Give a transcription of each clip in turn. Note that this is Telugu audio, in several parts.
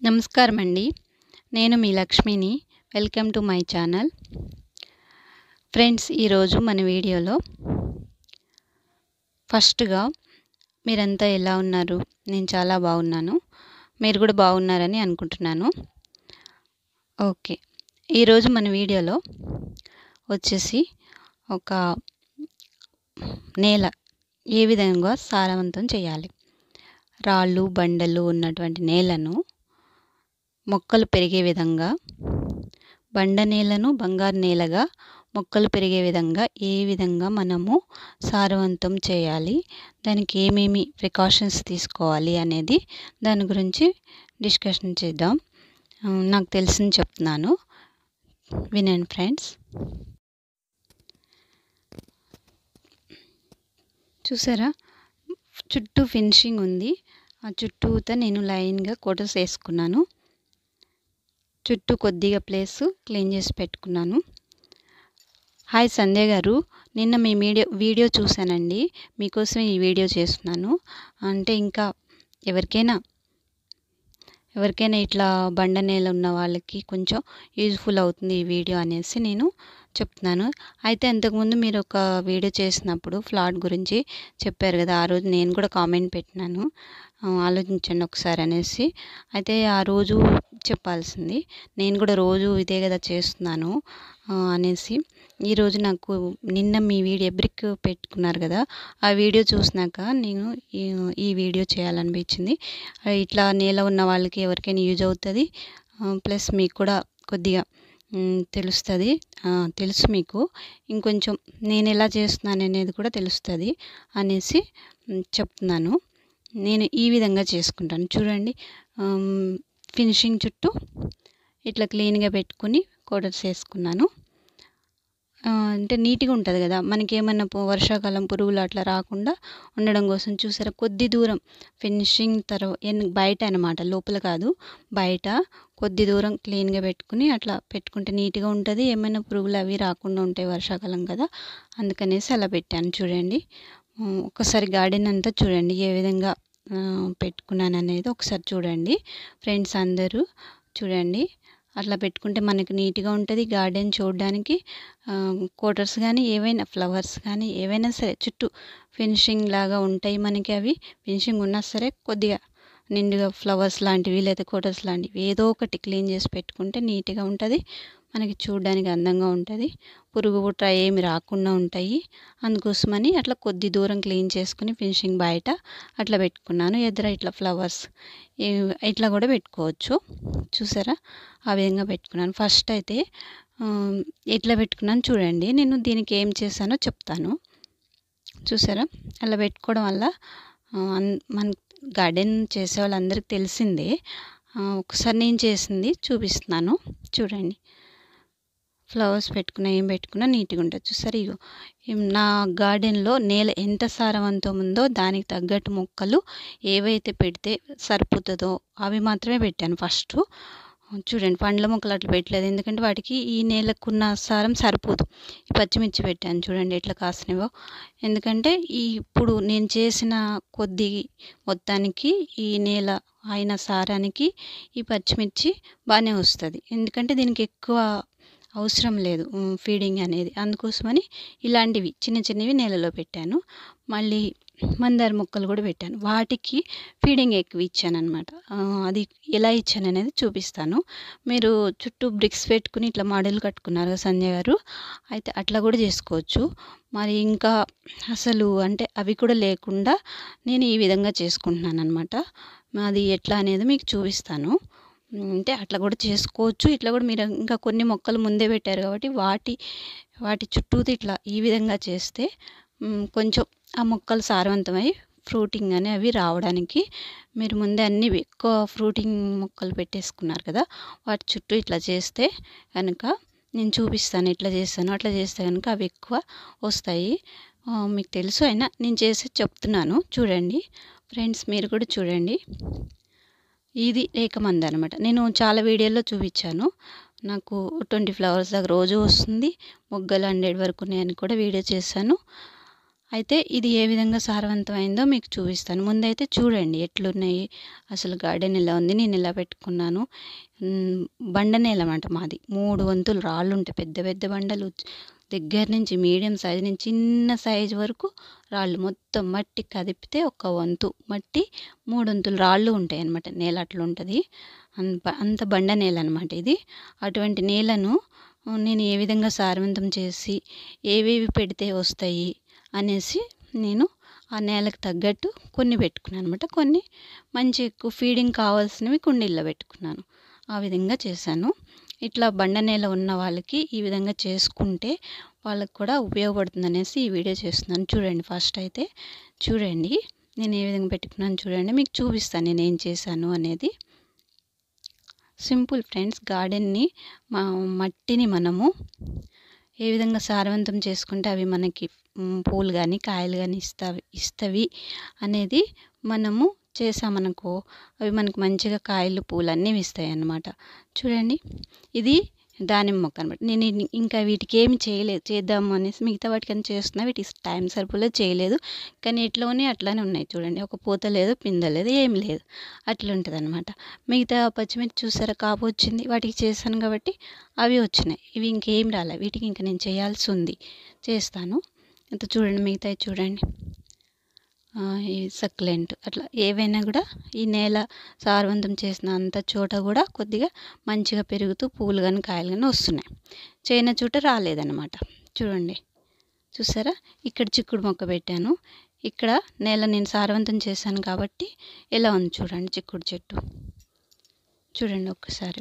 నమస్కారం అండి నేను మీ లక్ష్మిని welcome to my channel friends ఈరోజు మన వీడియోలో ఫస్ట్గా మీరంతా ఎలా ఉన్నారు నేను చాలా బాగున్నాను మీరు కూడా బాగున్నారని అనుకుంటున్నాను ఓకే ఈరోజు మన వీడియోలో వచ్చేసి ఒక నేల ఏ విధంగా సారవంతం చేయాలి రాళ్ళు బండలు ఉన్నటువంటి నేలను మొక్కలు పెరిగే విధంగా బండ నేలను బంగారు నేలగా మొక్కలు పెరిగే విధంగా ఏ విధంగా మనము సారవంతం చేయాలి దానికి ఏమేమి ప్రికాషన్స్ తీసుకోవాలి అనేది దాని గురించి డిస్కషన్ చేద్దాం నాకు తెలిసింది చెప్తున్నాను వినండి ఫ్రెండ్స్ చూసారా చుట్టూ ఫినిషింగ్ ఉంది ఆ చుట్టూతో నేను లైన్గా కోటర్స్ వేసుకున్నాను చుట్టూ కొద్దిగా ప్లేస్ క్లీన్ చేసి పెట్టుకున్నాను హాయ్ సంధ్య గారు నిన్న మీ వీడియో వీడియో చూశానండి మీకోసం ఈ వీడియో చేస్తున్నాను అంటే ఇంకా ఎవరికైనా ఎవరికైనా ఇట్లా బండ నేల ఉన్న వాళ్ళకి కొంచెం యూజ్ఫుల్ అవుతుంది ఈ వీడియో అనేసి నేను చెప్తున్నాను అయితే అంతకుముందు మీరు ఒక వీడియో చేసినప్పుడు ఫ్లాట్ గురించి చెప్పారు కదా ఆ రోజు నేను కూడా కామెంట్ పెట్టినాను ఆలోచించండి ఒకసారి అనేసి అయితే ఆ రోజు చెప్పాల్సింది నేను కూడా రోజు ఇదే కదా చేస్తున్నాను అనేసి ఈరోజు నాకు నిన్న మీ వీడియో బ్రిక్ పెట్టుకున్నారు కదా ఆ వీడియో చూసినాక నేను ఈ వీడియో చేయాలనిపించింది ఇట్లా నేల ఉన్న వాళ్ళకి ఎవరికైనా యూజ్ అవుతుంది ప్లస్ మీకు కూడా కొద్దిగా తెలుస్తుంది తెలుసు మీకు ఇంకొంచెం నేను ఎలా చేస్తున్నాను అనేది కూడా తెలుస్తుంది అనేసి చెప్తున్నాను నేను ఈ విధంగా చేసుకుంటాను చూడండి ఫినిషింగ్ చుట్టూ ఇట్లా క్లీన్గా పెట్టుకుని కోటర్స్ వేసుకున్నాను అంటే నీట్గా ఉంటుంది కదా మనకి ఏమన్నా వర్షాకాలం పురుగులు అట్లా రాకుండా ఉండడం కోసం చూసారా కొద్ది దూరం ఫినిషింగ్ తర్వాత బయట అనమాట లోపల కాదు బయట కొద్ది దూరం క్లీన్గా పెట్టుకుని అట్లా పెట్టుకుంటే నీట్గా ఉంటుంది ఏమైనా పురుగులు అవి రాకుండా ఉంటాయి వర్షాకాలం కదా అందుకనేసి అలా పెట్టాను చూడండి ఒకసారి గార్డెన్ అంతా చూడండి ఏ విధంగా పెట్టుకున్నాను అనేది ఒకసారి చూడండి ఫ్రెండ్స్ అందరూ చూడండి అట్లా పెట్టుకుంటే మనకి నీట్గా ఉంటుంది గార్డెన్ చూడడానికి కోటర్స్ కానీ ఏవైనా ఫ్లవర్స్ కానీ ఏవైనా సరే చుట్టూ ఫినిషింగ్ లాగా ఉంటాయి మనకి అవి ఫినిషింగ్ ఉన్నా సరే కొద్దిగా నిండుగా ఫ్లవర్స్ లాంటివి లేదా కోటర్స్ లాంటివి ఏదో ఒకటి క్లీన్ చేసి పెట్టుకుంటే నీట్గా ఉంటుంది మనకి చూడడానికి అందంగా ఉంటుంది పురుగు పుట్ర ఏమి రాకుండా ఉంటాయి అందుకోసమని అట్లా కొద్ది దూరం క్లీన్ చేసుకుని ఫినిషింగ్ బయట అట్లా పెట్టుకున్నాను ఎదుర ఇట్లా ఫ్లవర్స్ ఇట్లా కూడా పెట్టుకోవచ్చు చూసారా ఆ విధంగా పెట్టుకున్నాను ఫస్ట్ అయితే ఎట్లా పెట్టుకున్నాను చూడండి నేను దీనికి ఏం చేశానో చెప్తాను చూసారా అలా పెట్టుకోవడం వల్ల మన గార్డెన్ చేసే వాళ్ళందరికీ తెలిసిందే ఒకసారి నేను చేసింది చూపిస్తున్నాను చూడండి ఫ్లవర్స్ పెట్టుకున్నా ఏం పెట్టుకున్నా నీట్గా ఉంటుంది చూసారు ఇగో నా గార్డెన్లో నేల ఎంత సారవంతం ఉందో దానికి తగ్గట్టు మొక్కలు ఏవైతే పెడితే సరిపోతుందో అవి మాత్రమే పెట్టాను ఫస్ట్ చూడండి పండ్ల మొక్కలు అట్లా పెట్టలేదు ఎందుకంటే వాటికి ఈ నేలకున్న సారం సరిపోదు పచ్చిమిర్చి పెట్టాను చూడండి ఎట్లా కాసినవో ఎందుకంటే ఈ ఇప్పుడు నేను చేసిన కొద్ది మొత్తానికి ఈ నేల అయిన సారానికి ఈ పచ్చిమిర్చి బాగానే వస్తుంది ఎందుకంటే దీనికి ఎక్కువ అవసరం లేదు ఫీడింగ్ అనేది అందుకోసమని ఇలాంటివి చిన్న చిన్నవి నేలలో పెట్టాను మళ్ళీ మందార మొక్కలు కూడా పెట్టాను వాటికి ఫీడింగ్ ఎక్కువ ఇచ్చాను అనమాట అది ఎలా ఇచ్చాను అనేది చూపిస్తాను మీరు చుట్టూ బ్రిక్స్ పెట్టుకుని ఇట్లా మోడల్ కట్టుకున్నారు సంజయ్ గారు అయితే అట్లా కూడా చేసుకోవచ్చు మరి ఇంకా అసలు అంటే అవి కూడా లేకుండా నేను ఈ విధంగా చేసుకుంటున్నాను అనమాట అది ఎట్లా అనేది మీకు చూపిస్తాను అంటే అట్లా కూడా చేసుకోవచ్చు ఇట్లా కూడా మీరు ఇంకా కొన్ని మొక్కలు ముందే పెట్టారు కాబట్టి వాటి వాటి చుట్టూది ఇట్లా ఈ విధంగా చేస్తే కొంచెం ఆ మొక్కలు సారవంతమై ఫ్రూటింగ్ అని అవి రావడానికి మీరు ముందే అన్ని ఎక్కువ ఫ్రూటింగ్ మొక్కలు పెట్టేసుకున్నారు కదా వాటి చుట్టూ ఇట్లా చేస్తే కనుక నేను చూపిస్తాను ఎట్లా చేస్తాను అట్లా చేస్తే కనుక అవి ఎక్కువ వస్తాయి మీకు తెలుసు అయినా నేను చేసి చెప్తున్నాను చూడండి ఫ్రెండ్స్ మీరు కూడా చూడండి ఇది రేఖమంద అనమాట నేను చాలా వీడియోల్లో చూపించాను నాకు ట్వంటీ ఫ్లవర్స్ దాకా రోజు వస్తుంది మొగ్గలు హండ్రెడ్ వరకు ఉన్నాయని కూడా వీడియో చేశాను అయితే ఇది ఏ విధంగా సారవంతమైందో మీకు చూపిస్తాను ముందైతే చూడండి ఎట్లున్నాయి అసలు గార్డెన్ ఎలా ఉంది నేను ఎలా పెట్టుకున్నాను మ్, బండ నేల అన్నమాట మాది మూడు వంతులు రాళ్ళు ఉంటాయి పెద్ద పెద్ద బండలు దగ్గర నుంచి మీడియం సైజ్ నుంచి చిన్న సైజ్ వరకు రాళ్ళు మొత్తం మట్టి కదిపితే ఒక వంతు మట్టి మూడు వంతులు రాళ్ళు ఉంటాయి అన్నమాట నేల అట్లా ఉంటుంది అంత అంత బండ నేల అనమాట ఇది అటువంటి నేలను ఆ, నేను ఏ విధంగా సారవంతం చేసి ఏవేవి పెడితే వస్తాయి అనేసి నేను ఆ నేలకు తగ్గట్టు కొన్ని పెట్టుకున్నాను అనమాట కొన్ని మంచి ఎక్కువ ఫీడింగ్ కావాల్సినవి కుండీల్లో పెట్టుకున్నాను ఆ విధంగా చేశాను ఇట్లా బండ నేల ఉన్న వాళ్ళకి ఈ విధంగా చేసుకుంటే వాళ్ళకి కూడా ఉపయోగపడుతుంది అనేసి ఈ వీడియో చేస్తున్నాను చూడండి ఫస్ట్ అయితే చూడండి నేను ఏ విధంగా పెట్టుకున్నాను చూడండి మీకు చూపిస్తాను నేను ఏం చేశాను అనేది సింపుల్ ఫ్రెండ్స్ గార్డెన్ని మా మట్టిని మనము ఏ విధంగా సారవంతం చేసుకుంటే అవి మనకి మ్, పూలు కానీ కాయలు కానీ ఇస్తావి ఇస్తవి అనేది మనము చేసామనుకో అవి మనకు మంచిగా కాయలు పూలు అన్నీ ఇస్తాయి అన్నమాట చూడండి ఇది దానిమ్మ మొక్క అనమాట నేను ఇన్- ఇంకా వీటికి ఏమి చేయలేదు చేద్దాము అనేసి మిగతా వాటికి అని చేస్తున్నా వీటికి టైం సరిపోలేదు చేయలేదు కానీ ఎట్లోనే అట్లానే ఉన్నాయి చూడండి ఒక పూత లేదు పింద లేదు ఏం లేదు అట్లా ఉంటుంది అనమాట మిగతా పచ్చిమిర్చి చూసారా కాపు వచ్చింది వాటికి చేశాను కాబట్టి అవి వచ్చినాయి ఇవి ఇంకేం రాలే వీటికి ఇంకా నేను చేయాల్సి ఉంది చేస్తాను అంత చూడండి మిగతాయి చూడండి ఆ, ఈ సక్లెంట్ అట్లా ఏవైనా కూడా ఈ నేల సారవంతం చేసిన అంత చోట కూడా కొద్దిగా మంచిగా పెరుగుతూ పూలు కానీ కాయలు కానీ వస్తున్నాయి చైనా చోట రాలేదన్నమాట చూడండి చూసారా ఇక్కడ చిక్కుడు మొక్క పెట్టాను ఇక్కడ నేల నేను సారవంతం చేశాను కాబట్టి ఎలా ఉంది చూడండి చిక్కుడు చెట్టు చూడండి ఒక్కసారి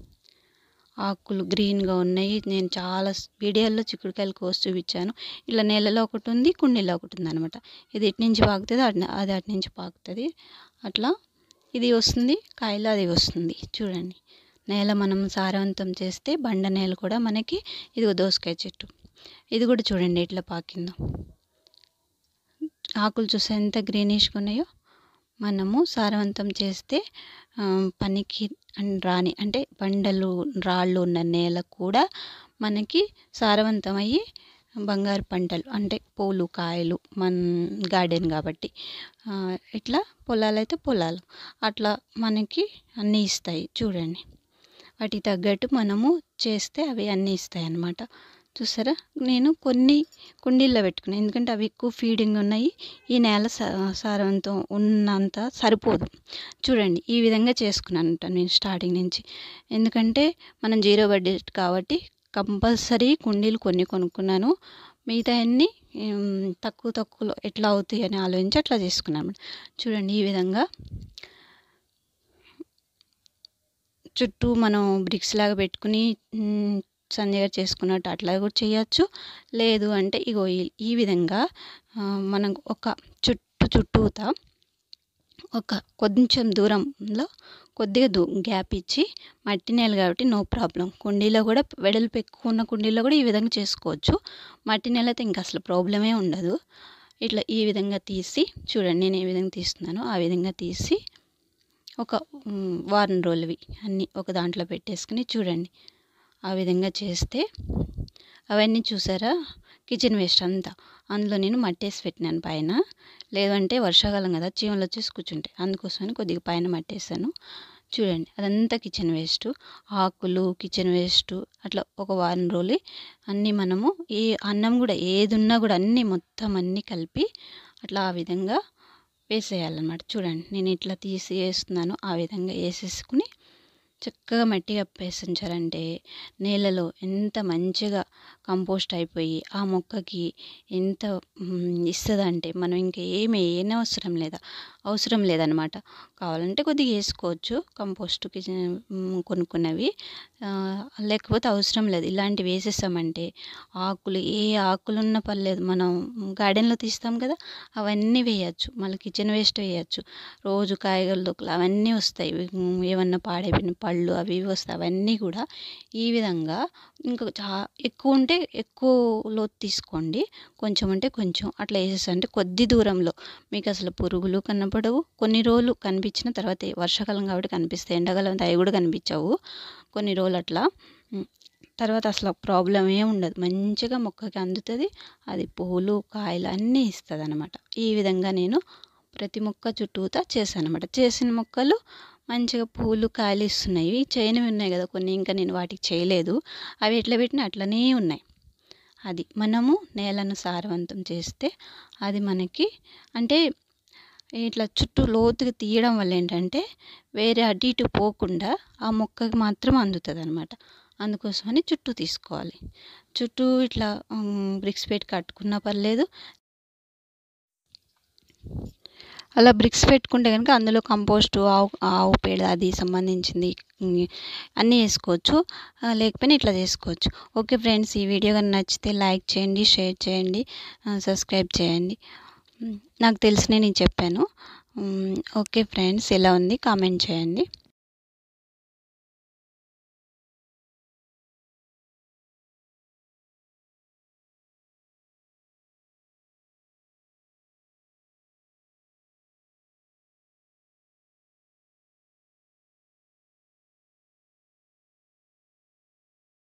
ఆకులు గ్రీన్గా ఉన్నాయి నేను చాలా స్- వీడియోల్లో చిక్కుడుకాయలు కోసి చూపించాను ఇలా నేలలో ఒకటి ఉంది కుండీలో ఒకటి ఉంది అనమాట ఇది ఇటు నుంచి పాకుతుంది అటు అది అటు నుంచి పాకుతుంది అట్లా ఇది వస్తుంది కాయలు అది వస్తుంది చూడండి నేల మనం సారవంతం చేస్తే బండ నేల కూడా మనకి ఇది దోసకాయ చెట్టు ఇది కూడా చూడండి ఎట్లా పాకిందో ఆకులు చూస్తే ఎంత గ్రీనిష్గా ఉన్నాయో మనము సారవంతం చేస్తే ఆ, పనికి అన్- రాని అంటే బండలు రాళ్ళు ఉన్న నేల కూడా మనకి సారవంతమయ్యి బంగారు పంటలు అంటే పూలు కాయలు మన గార్డెన్ కాబట్టి ఆ, ఇట్లా పొలాలు అయితే పొలాలు అట్లా మనకి అన్నీ ఇస్తాయి చూడండి వాటికి తగ్గట్టు మనము చేస్తే అవి అన్నీ ఇస్తాయి అన్నమాట చూసారా నేను కొన్ని కుండీల్లో పెట్టుకున్నాను ఎందుకంటే అవి ఎక్కువ ఫీడింగ్ ఉన్నాయి ఈ నేల సా సారవంతం ఉన్నంత సరిపోదు చూడండి ఈ విధంగా చేసుకున్నాను అంట నేను స్టార్టింగ్ నుంచి ఎందుకంటే మనం జీరో బడ్జెట్ కాబట్టి కంపల్సరీ కుండీలు కొన్ని కొనుక్కున్నాను మిగతా అన్ని తక్కువ తక్కువలో ఎట్లా అవుతాయి అని ఆలోచించి అట్లా చేసుకున్నాను చూడండి ఈ విధంగా చుట్టూ మనం బ్రిక్స్ లాగా పెట్టుకుని మ్, సంజయ్ గారు చేసుకున్నట్టు అట్లా కూడా చేయొచ్చు లేదు అంటే ఇగో ఈ- ఈ విధంగా ఆ, మనం ఒక చుట్టూ చుట్టూతా ఒక కొంచెం దూరంలో కొద్దిగా దూ గ్యాప్ ఇచ్చి మట్టి నేల కాబట్టి నో ప్రాబ్లం కుండీలో కూడా వెడల్పు ఎక్కువ ఉన్న కుండీలో కూడా ఈ విధంగా చేసుకోవచ్చు మట్టి నేల అయితే ఇంకా అసలు ప్రాబ్లమే ఉండదు ఇట్లా ఈ విధంగా తీసి చూడండి నేను ఏ విధంగా తీస్తున్నానో ఆ విధంగా తీసి ఒక మ్, వారం రోజులవి అన్నీ ఒక దాంట్లో పెట్టేసుకుని చూడండి ఆ విధంగా చేస్తే అవన్నీ చూసారా కిచెన్ వేస్ట్ అంతా అందులో నేను మట్టేసి పెట్టినాను పైన లేదంటే వర్షాకాలం కదా చీమలు వచ్చేసి కూర్చుంటాయి అందుకోసమని కొద్దిగా పైన మట్టేసాను చూడండి అదంతా కిచెన్ వేస్ట్ ఆకులు కిచెన్ వేస్ట్ అట్లా ఒక వారం రోజులు అన్నీ మనము ఏ అన్నం కూడా ఏది ఉన్నా కూడా అన్నీ మొత్తం అన్నీ కలిపి అట్లా ఆ విధంగా వేసేయాలన్నమాట చూడండి నేను ఇట్లా తీసి వేస్తున్నాను ఆ విధంగా వేసేసుకుని చక్కగా మట్టి కప్పేసించారంటే నేలలో ఎంత మంచిగా కంపోస్ట్ అయిపోయి ఆ మొక్కకి ఎంత ఇస్తుందంటే మనం ఇంకా ఏమి వేయని అవసరం లేదా అవసరం లేదనమాట కావాలంటే కొద్దిగా వేసుకోవచ్చు కంపోస్ట్ కిచెన్ కొనుక్కున్నవి ఆ, లేకపోతే అవసరం లేదు ఇలాంటివి వేసేసామంటే ఆకులు ఏ ఆకులు ఉన్న పర్లేదు మనం గార్డెన్లో తీస్తాం కదా అవన్నీ వేయచ్చు మళ్ళీ కిచెన్ వేస్ట్ వేయచ్చు రోజు కాయగూరలు దొక్కులు అవన్నీ వస్తాయి ఉమ్, ఏమన్నా పాడైపోయిన పళ్ళు అవి ఇవి వస్తాయి అవన్నీ కూడా ఈ విధంగా ఇంకా చా ఎక్కువ ఉంటే ఎక్కువ లోతు తీసుకోండి కొంచెం అంటే కొంచెం అట్లా వేసేసి అంటే కొద్ది దూరంలో మీకు అసలు పురుగులు కనపడవు కొన్ని రోజులు కనిపించిన తర్వాత వర్షాకాలం కాబట్టి కనిపిస్తాయి ఎండాకాలం అయితే అవి కూడా కనిపించవు కొన్ని రోజులు అట్లా ఉమ్, తర్వాత అసలు ప్రాబ్లం ఏం ఉండదు మంచిగా మొక్కకి అందుతుంది అది పూలు కాయలు అన్నీ ఇస్తుంది అనమాట ఈ విధంగా నేను ప్రతి మొక్క చుట్టూతా చేశాను అనమాట చేసిన మొక్కలు మంచిగా పూలు కాయలు ఇస్తున్నాయి చేయనివి ఉన్నాయి కదా కొన్ని ఇంకా నేను వాటికి చేయలేదు అవి ఎట్లా పెట్టినా అట్లనే ఉన్నాయి అది మనము నేలను సారవంతం చేస్తే అది మనకి అంటే ఇట్లా చుట్టూ లోతుగా తీయడం వల్ల ఏంటంటే వేరే అటు ఇటు పోకుండా ఆ మొక్కకి మాత్రం అందుతుంది అనమాట అందుకోసమని చుట్టూ తీసుకోవాలి చుట్టూ ఇట్లా బ్రిక్స్ పెట్టి కట్టుకున్నా పర్లేదు అలా బ్రిక్స్ పెట్టుకుంటే కనుక అందులో కంపోస్ట్ ఆవు ఆవు పేడ అది సంబంధించింది అన్నీ వేసుకోవచ్చు లేకపోయినా ఇట్లా చేసుకోవచ్చు ఓకే ఫ్రెండ్స్ ఈ వీడియో కానీ నచ్చితే లైక్ చేయండి షేర్ చేయండి సబ్స్క్రైబ్ చేయండి నాకు తెలిసిన నేను చెప్పాను ఓకే ఫ్రెండ్స్ ఎలా ఉంది కామెంట్ చేయండి